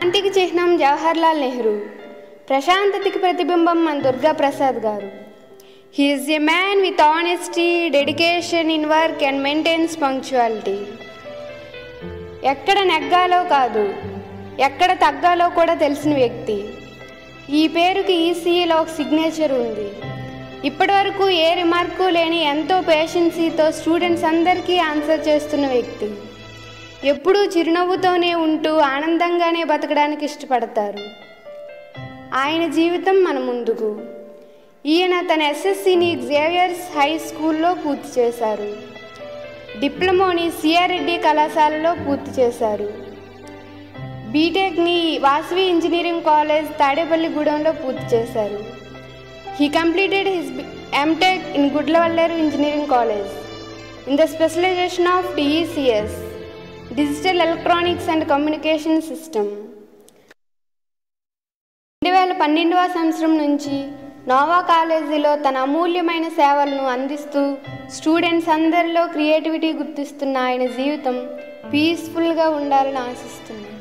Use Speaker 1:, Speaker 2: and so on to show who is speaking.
Speaker 1: శాంతికి చిహ్నం జవహర్లాల్ నెహ్రూ ప్రశాంతతకి ప్రతిబింబం మన దుర్గా ప్రసాద్ గారు he is a man with honesty dedication in work and maintains punctuality ఎక్కడ నెగ్గాలో కాదు ఎక్కడ తగ్గాలో కూడా తెలిసిన వ్యక్తి ఈ పేరుకి ఈసీఈలో ఒక సిగ్నేచర్ ఉంది ఇప్పటివరకు ఏ రిమార్కు లేని ఎంతో పేషెన్సీతో స్టూడెంట్స్ అందరికీ ఆన్సర్ చేస్తున్న వ్యక్తి ఎప్పుడూ చిరునవ్వుతోనే ఉంటూ ఆనందంగానే బతకడానికి ఇష్టపడతారు ఆయన జీవితం మన ముందుకు ఈయన తన ఎస్ఎస్సిని జేవియర్స్ హై స్కూల్లో పూర్తి చేశారు డిప్లొమాని సిఆర్ రెడ్డి కళాశాలలో పూర్తి చేశారు బీటెక్ని వాసవి ఇంజనీరింగ్ కాలేజ్ తాడేపల్లిగూడెంలో పూర్తి చేశారు he completed his MTech in Gudlavalleru engineering college in the specialization of DECS digital electronics and communication system రెండు వేల పన్నెండవ సంవత్సరం నుంచి నోవా కాలేజీలో తన అమూల్యమైన సేవలను అందిస్తూ స్టూడెంట్స్ అందరిలో క్రియేటివిటీ గుర్తిస్తున్న ఆయన జీవితం పీస్ఫుల్గా ఉండాలని ఆశిస్తున్నాను